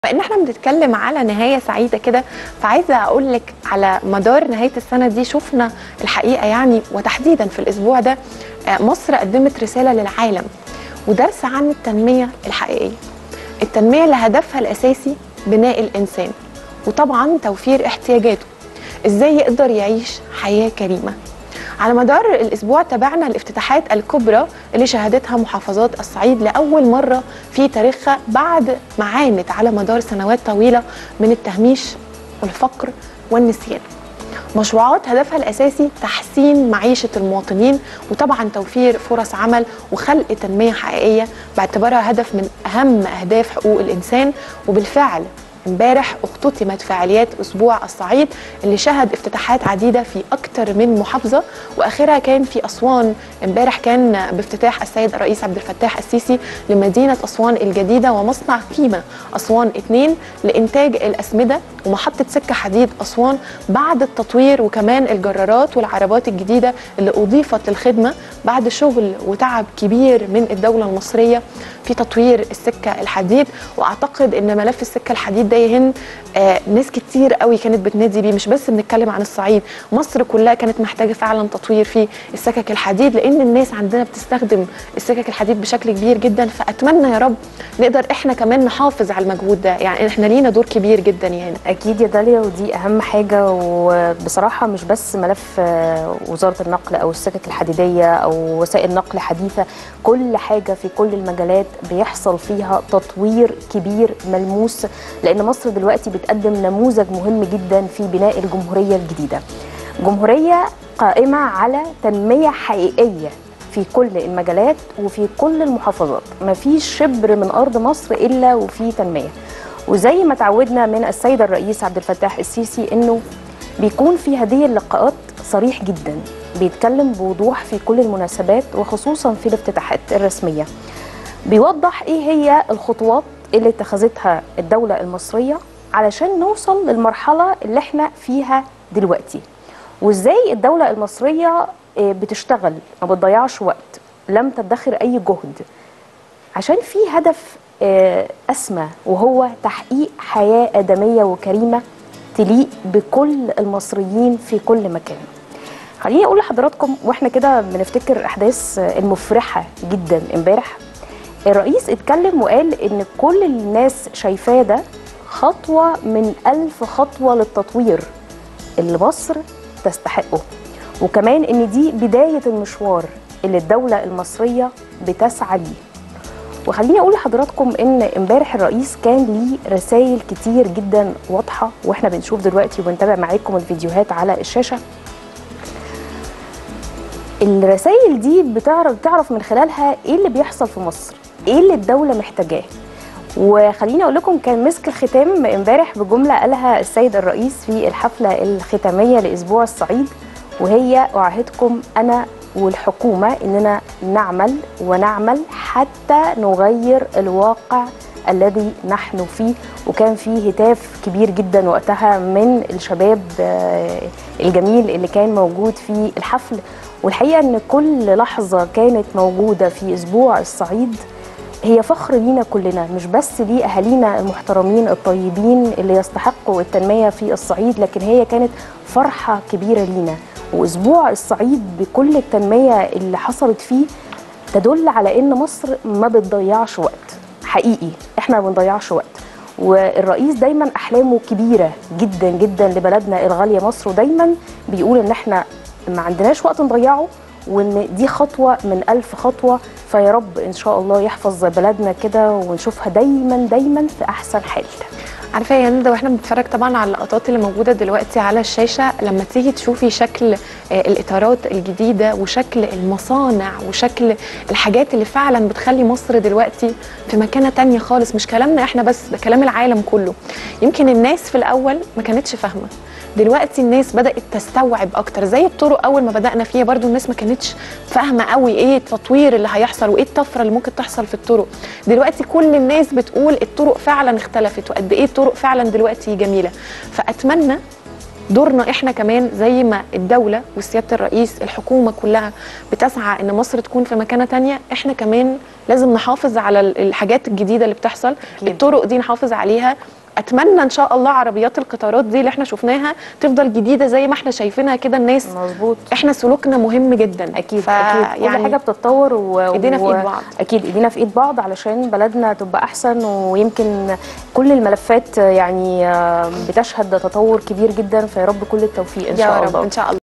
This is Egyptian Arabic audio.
فان احنا بنتكلم على نهايه سعيده كده فعايزه اقول لك على مدار نهايه السنه دي شفنا الحقيقه يعني وتحديدا في الاسبوع ده آه، مصر قدمت رساله للعالم ودرس عن التنميه الحقيقيه التنميه اللي هدفها الاساسي بناء الانسان وطبعا توفير احتياجاته ازاي يقدر يعيش حياه كريمه على مدار الاسبوع تابعنا الافتتاحات الكبرى اللي شهدتها محافظات الصعيد لاول مره في تاريخها بعد ما عانت على مدار سنوات طويله من التهميش والفقر والنسيان مشروعات هدفها الاساسي تحسين معيشه المواطنين وطبعا توفير فرص عمل وخلق تنميه حقيقيه باعتبارها هدف من اهم اهداف حقوق الانسان وبالفعل امبارح اختتمت فعاليات اسبوع الصعيد اللي شهد افتتاحات عديده في اكثر من محافظه واخرها كان في اسوان امبارح كان بافتتاح السيد الرئيس عبد الفتاح السيسي لمدينه اسوان الجديده ومصنع كيما اسوان 2 لانتاج الاسمده ومحطه سكه حديد اسوان بعد التطوير وكمان الجرارات والعربات الجديده اللي اضيفت للخدمه بعد شغل وتعب كبير من الدوله المصريه في تطوير السكه الحديد واعتقد ان ملف السكه الحديد ده يهن آه ناس كتير قوي كانت بتنادي بيه مش بس بنتكلم عن الصعيد مصر كلها كانت محتاجه فعلا تطوير في السكك الحديد لان الناس عندنا بتستخدم السكك الحديد بشكل كبير جدا فاتمنى يا رب نقدر احنا كمان نحافظ على المجهود ده يعني احنا لينا دور كبير جدا يعني اكيد يا داليا ودي اهم حاجه وبصراحه مش بس ملف آه، وزاره النقل او السكك الحديديه او وسائل نقل حديثه كل حاجه في كل المجالات بيحصل فيها تطوير كبير ملموس لان مصر دلوقتي بتقدم نموذج مهم جدا في بناء الجمهوريه الجديده جمهوريه قائمه على تنميه حقيقيه في كل المجالات وفي كل المحافظات مفيش شبر من ارض مصر الا وفي تنميه وزي ما تعودنا من السيد الرئيس عبد الفتاح السيسي انه بيكون في هذه اللقاءات صريح جدا بيتكلم بوضوح في كل المناسبات وخصوصا في الافتتاحات الرسميه بيوضح ايه هي الخطوات اللي اتخذتها الدوله المصريه علشان نوصل للمرحله اللي احنا فيها دلوقتي وازاي الدوله المصريه آه، بتشتغل ما بتضيعش وقت لم تدخر اي جهد عشان في هدف آه، اسمى وهو تحقيق حياه ادميه وكريمه تليق بكل المصريين في كل مكان خليني اقول لحضراتكم واحنا كده بنفتكر الاحداث المفرحه جدا امبارح الرئيس اتكلم وقال ان كل الناس شايفاه ده خطوه من ألف خطوه للتطوير اللي مصر تستحقه وكمان ان دي بدايه المشوار اللي الدوله المصريه بتسعى ليه وخليني اقول لحضراتكم ان امبارح الرئيس كان ليه رسائل كتير جدا واضحه واحنا بنشوف دلوقتي وبنتابع معاكم الفيديوهات على الشاشه الرسائل دي بتعرف بتعرف من خلالها ايه اللي بيحصل في مصر ايه اللي الدوله محتاجاه وخليني اقول لكم كان مسك الختام امبارح بجمله قالها السيد الرئيس في الحفله الختاميه لاسبوع الصعيد وهي اعهدكم انا والحكومه اننا نعمل ونعمل حتى نغير الواقع الذي نحن فيه وكان فيه هتاف كبير جدا وقتها من الشباب آه، الجميل اللي كان موجود في الحفل والحقيقه ان كل لحظه كانت موجوده في اسبوع الصعيد هي فخر لينا كلنا مش بس لأهالينا المحترمين الطيبين اللي يستحقوا التنمية في الصعيد لكن هي كانت فرحة كبيرة لينا وأسبوع الصعيد بكل التنمية اللي حصلت فيه تدل على إن مصر ما بتضيعش وقت حقيقي إحنا ما بنضيعش وقت والرئيس دايما أحلامه كبيرة جدا جدا لبلدنا الغالية مصر ودايما بيقول إن إحنا ما عندناش وقت نضيعه وان دي خطوه من ألف خطوه فيا رب ان شاء الله يحفظ بلدنا كده ونشوفها دايما دايما في احسن حال عارفه يا ندى واحنا بنتفرج طبعا على اللقطات اللي موجوده دلوقتي على الشاشه لما تيجي تشوفي شكل آه، الاطارات الجديده وشكل المصانع وشكل الحاجات اللي فعلا بتخلي مصر دلوقتي في مكانه تانية خالص مش كلامنا احنا بس ده كلام العالم كله يمكن الناس في الاول ما كانتش فاهمه دلوقتي الناس بدات تستوعب اكتر زي الطرق اول ما بدانا فيها برضو الناس ما كانتش فاهمه قوي ايه التطوير اللي هيحصل وايه الطفره اللي ممكن تحصل في الطرق دلوقتي كل الناس بتقول الطرق فعلا اختلفت وقد ايه الطرق فعلا دلوقتي جميله فاتمنى دورنا احنا كمان زي ما الدوله وسياده الرئيس الحكومه كلها بتسعى ان مصر تكون في مكانه تانية احنا كمان لازم نحافظ على ال- الحاجات الجديده اللي بتحصل أكيد. الطرق دي نحافظ عليها اتمنى ان شاء الله عربيات القطارات دي اللي احنا شفناها تفضل جديده زي ما احنا شايفينها كده الناس مظبوط احنا سلوكنا مهم جدا اكيد ف- اكيد كل يعني حاجه بتتطور و... إيدينا في و- إيد بعض. اكيد ايدينا في ايد بعض علشان بلدنا تبقى احسن ويمكن كل الملفات يعني آه، بتشهد تطور كبير جدا فيا رب كل التوفيق ان يا شاء رب الله ان شاء الله